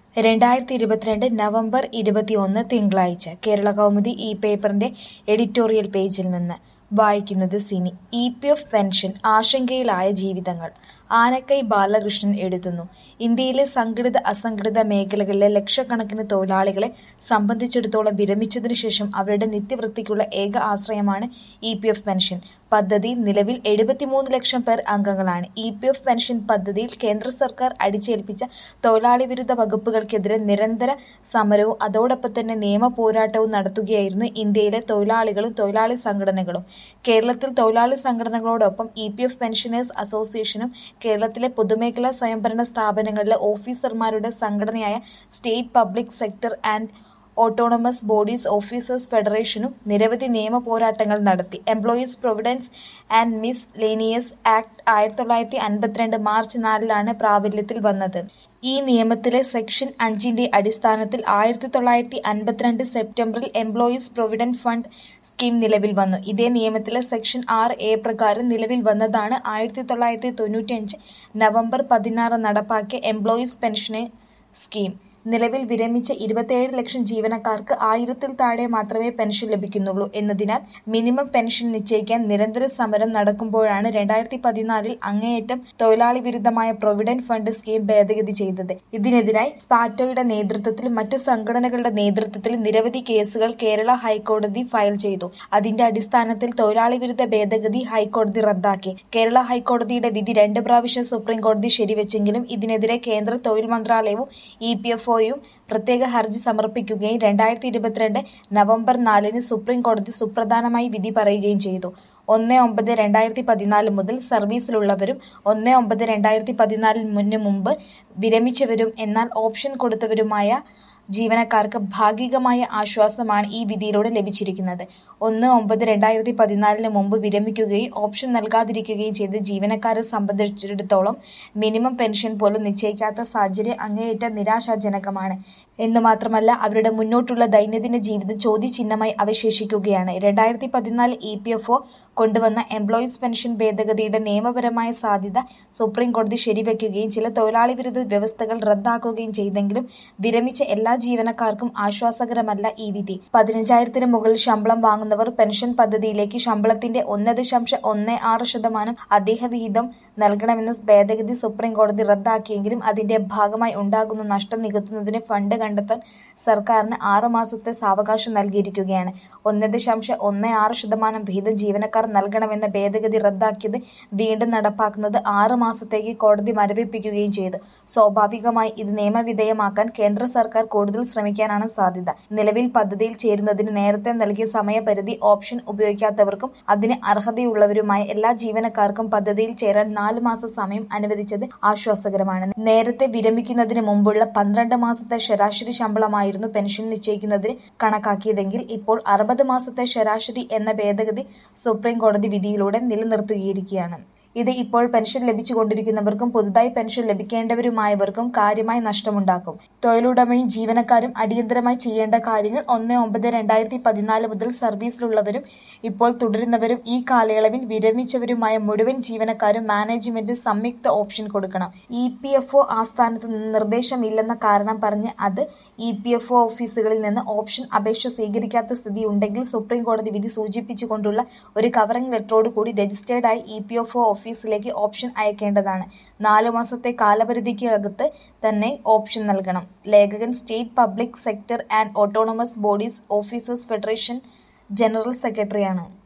രണ്ടായിരത്തി ഇരുപത്തിരണ്ട് നവംബർ ഇരുപത്തിയൊന്ന് തിങ്കളാഴ്ച കേരള കൗമുദി ഈ പേപ്പറിന്റെ എഡിറ്റോറിയൽ പേജിൽ നിന്ന് വായിക്കുന്നത് Sini E P F pension ആശങ്കയിലായ ജീവിതങ്ങൾ ആനക്കൈ ബാലകൃഷ്ണൻ എഴുതുന്നു ഇന്ത്യയിലെ സംഘടിത അസംഘടിത മേഖലകളിലെ ലക്ഷക്കണക്കിന് തൊഴിലാളികളെ സംബന്ധിച്ചിടത്തോളം വിരമിച്ചതിനു ശേഷം അവരുടെ നിത്യവൃത്തിക്കുള്ള ഏക ആശ്രയമാണ് ഇ പി എഫ് പെൻഷൻ പദ്ധതി നിലവിൽ എഴുപത്തിമൂന്ന് ലക്ഷം പേർ അംഗങ്ങളാണ് ഇ പി എഫ് പെൻഷൻ പദ്ധതിയിൽ കേന്ദ്ര സർക്കാർ അടിച്ചേൽപ്പിച്ച തൊഴിലാളി വിരുദ്ധ വകുപ്പുകൾക്കെതിരെ നിരന്തര സമരവും അതോടൊപ്പം തന്നെ നിയമ പോരാട്ടവും നടത്തുകയായിരുന്നു ഇന്ത്യയിലെ തൊഴിലാളികളും തൊഴിലാളി സംഘടനകളും കേരളത്തിൽ തൊഴിലാളി സംഘടനകളോടൊപ്പം ഇ പി എഫ് പെൻഷനേഴ്സ് അസോസിയേഷനും കേരളത്തിലെ പൊതുമേഖലാ സ്വയംഭരണ സ്ഥാപനങ്ങളിലെ ഓഫീസർമാരുടെ സംഘടനയായ state public sector and autonomous bodies officers ഫെഡറേഷനും നിരവധി നിയമ പോരാട്ടങ്ങൾ നടത്തി employees providence and miscellaneous act ആയിരത്തി തൊള്ളായിരത്തി അൻപത്തിരണ്ട് മാർച്ച് നാലിലാണ് പ്രാബല്യത്തിൽ വന്നത് ഈ നിയമത്തിലെ സെക്ഷൻ അഞ്ചിന്റെ അടിസ്ഥാനത്തിൽ ആയിരത്തി തൊള്ളായിരത്തി അൻപത്തിരണ്ട് സെപ്റ്റംബറിൽ എംപ്ലോയീസ് പ്രൊവിഡന്റ് ഫണ്ട് സ്കീം നിലവിൽ വന്നു ഇതേ നിയമത്തിലെ സെക്ഷൻ ആറ് എ പ്രകാരം നിലവിൽ വന്നതാണ് ആയിരത്തി തൊള്ളായിരത്തി തൊണ്ണൂറ്റിയഞ്ച് നവംബർ പതിനാറ് നടപ്പാക്കിയ എംപ്ലോയീസ് പെൻഷന് സ്കീം നിലവിൽ വിരമിച്ച ഇരുപത്തിയേഴ് ലക്ഷം ജീവനക്കാർക്ക് ആയിരത്തിൽ താഴെ മാത്രമേ പെൻഷൻ ലഭിക്കുന്നുള്ളൂ എന്നതിനാൽ മിനിമം പെൻഷൻ നിശ്ചയിക്കാൻ നിരന്തര സമരം നടക്കുമ്പോഴാണ് രണ്ടായിരത്തി പതിനാലിൽ അങ്ങേയറ്റം തൊഴിലാളി വിരുദ്ധമായ പ്രൊവിഡന്റ് ഫണ്ട് സ്കീം ഭേദഗതി ചെയ്തത് ഇതിനെതിരായി സ്പാറ്റോയുടെ നേതൃത്വത്തിലും മറ്റു സംഘടനകളുടെ നേതൃത്വത്തിലും നിരവധി കേസുകൾ കേരള ഹൈക്കോടതി ഫയൽ ചെയ്തു അതിന്റെ അടിസ്ഥാനത്തിൽ തൊഴിലാളി വിരുദ്ധ ഭേദഗതി ഹൈക്കോടതി റദ്ദാക്കി കേരള ഹൈക്കോടതിയുടെ വിധി രണ്ട് പ്രാവശ്യം സുപ്രീം കോടതി ശരിവെച്ചെങ്കിലും ഇതിനെതിരെ കേന്ദ്ര തൊഴിൽ മന്ത്രാലയവും ഇ പി എഫ് ഒയും പ്രത്യേക ഹർജി സമർപ്പിക്കുകയും രണ്ടായിരത്തി ഇരുപത്തിരണ്ട് നവംബർ നാലിന് സുപ്രീം കോടതി സുപ്രധാനമായി വിധി പറയുകയും ചെയ്തു ഒന്ന് ഒമ്പത് രണ്ടായിരത്തി പതിനാല് മുതൽ സർവീസിലുള്ളവരും ഒന്ന് ഒമ്പത് രണ്ടായിരത്തി പതിനാലിന് മുമ്പ് വിരമിച്ചവരും എന്നാൽ ഓപ്ഷൻ കൊടുത്തവരുമായ ജീവനക്കാർക്ക് ഭാഗികമായ ആശ്വാസമാണ് ഈ വിധിയിലൂടെ ലഭിച്ചിരിക്കുന്നത് ഒന്ന് ഒമ്പത് രണ്ടായിരത്തി പതിനാലിന് മുമ്പ് വിരമിക്കുകയും ഓപ്ഷൻ നൽകാതിരിക്കുകയും ചെയ്ത ജീവനക്കാരെ സംബന്ധിച്ചിടത്തോളം മിനിമം പെൻഷൻ പോലും നിശ്ചയിക്കാത്ത സാഹചര്യം അങ്ങേയറ്റം നിരാശാജനകമാണ് എന്ന് മാത്രമല്ല അവരുടെ മുന്നോട്ടുള്ള ദൈനംദിന ജീവിതം ചോദ്യചിഹ്നമായി അവശേഷിക്കുകയാണ് രണ്ടായിരത്തി പതിനാല് ഇ പി എഫ് ഒ കൊണ്ടുവന്ന എംപ്ലോയീസ് പെൻഷൻ ഭേദഗതിയുടെ നിയമപരമായ സാധ്യത സുപ്രീം കോടതി ശരിവെക്കുകയും ചില തൊഴിലാളി വിരുദ്ധ വ്യവസ്ഥകൾ റദ്ദാക്കുകയും ചെയ്തെങ്കിലും വിരമിച്ച എല്ലാ ജീവനക്കാർക്കും ആശ്വാസകരമല്ല ഈ വിധി പതിനഞ്ചായിരത്തിന് മുകളിൽ ശമ്പളം വാങ്ങുന്നവർ പെൻഷൻ പദ്ധതിയിലേക്ക് ശമ്പളത്തിന്റെ ഒന്ന് ദശാംശം ഒന്ന് ആറ് ശതമാനം അദ്ദേഹ വിഹിതം നൽകണമെന്ന ഭേദഗതി സുപ്രീം കോടതി റദ്ദാക്കിയെങ്കിലും അതിന്റെ ഭാഗമായി ഉണ്ടാകുന്ന നഷ്ടം നികത്തുന്നതിന് ഫണ്ട് കണ്ടെത്താൻ സർക്കാരിന് ആറ് മാസത്തെ സാവകാശം നൽകിയിരിക്കുകയാണ് ഒന്ന് ദശാംശം ഒന്ന് ആറ് ശതമാനം വിഹിതം ജീവനക്കാർ നൽകണമെന്ന ഭേദഗതി റദ്ദാക്കിയത് വീണ്ടും നടപ്പാക്കുന്നത് ആറ് മാസത്തേക്ക് കോടതി മരവിപ്പിക്കുകയും ചെയ്തു സ്വാഭാവികമായി ഇത് നിയമവിധേയമാക്കാൻ കേന്ദ്ര സർക്കാർ കൂടുതൽ ശ്രമിക്കാനാണ് സാധ്യത നിലവിൽ പദ്ധതിയിൽ ചേരുന്നതിന് നേരത്തെ നൽകിയ സമയപരിധി ഓപ്ഷൻ ഉപയോഗിക്കാത്തവർക്കും അതിന് അർഹതയുള്ളവരുമായ എല്ലാ ജീവനക്കാർക്കും പദ്ധതിയിൽ ചേരാൻ നാല് മാസ സമയം അനുവദിച്ചത് ആശ്വാസകരമാണ് നേരത്തെ വിരമിക്കുന്നതിന് മുമ്പുള്ള പന്ത്രണ്ട് മാസത്തെ ശരാശരി ശമ്പളമായിരുന്നു പെൻഷൻ നിശ്ചയിക്കുന്നതിന് കണക്കാക്കിയതെങ്കിൽ ഇപ്പോൾ അറുപത് മാസത്തെ ശരാശരി എന്ന ഭേദഗതി സുപ്രീം കോടതി വിധിയിലൂടെ നിലനിർത്തിയിരിക്കുകയാണ് ഇത് ഇപ്പോൾ പെൻഷൻ ലഭിച്ചുകൊണ്ടിരിക്കുന്നവർക്കും പുതുതായി പെൻഷൻ ലഭിക്കേണ്ടവരുമായവർക്കും കാര്യമായി നഷ്ടമുണ്ടാക്കും തൊഴിലുടമയും ജീവനക്കാരും അടിയന്തരമായി ചെയ്യേണ്ട കാര്യങ്ങൾ ഒന്ന് ഒമ്പത് രണ്ടായിരത്തി പതിനാല് മുതൽ സർവീസിലുള്ളവരും ഇപ്പോൾ തുടരുന്നവരും ഈ കാലയളവിൽ വിരമിച്ചവരുമായ മുഴുവൻ ജീവനക്കാരും മാനേജ്മെന്റ് സംയുക്ത ഓപ്ഷൻ കൊടുക്കണം ഇ പി എഫ് ഒ ആസ്ഥാനത്ത് നിന്ന് നിർദ്ദേശമില്ലെന്ന കാരണം പറഞ്ഞ് അത് ഇ പി എഫ് ഒ ഓഫീസുകളിൽ നിന്ന് ഓപ്ഷൻ അപേക്ഷ സ്വീകരിക്കാത്ത സ്ഥിതി ഉണ്ടെങ്കിൽ സുപ്രീം കോടതി വിധി സൂചിപ്പിച്ചുകൊണ്ടുള്ള ഒരു കവറിംഗ് ലെറ്ററോട് കൂടി രജിസ്റ്റേർഡായി ഇ പി എഫ് ഒ ഓഫീസിലേക്ക് ഓപ്ഷൻ അയക്കേണ്ടതാണ് നാലു മാസത്തെ കാലപരിധിക്ക് അകത്ത് തന്നെ ഓപ്ഷൻ നൽകണം ലേഖകൻ state public sector and autonomous bodies officers federation general സെക്രട്ടറിയാണ്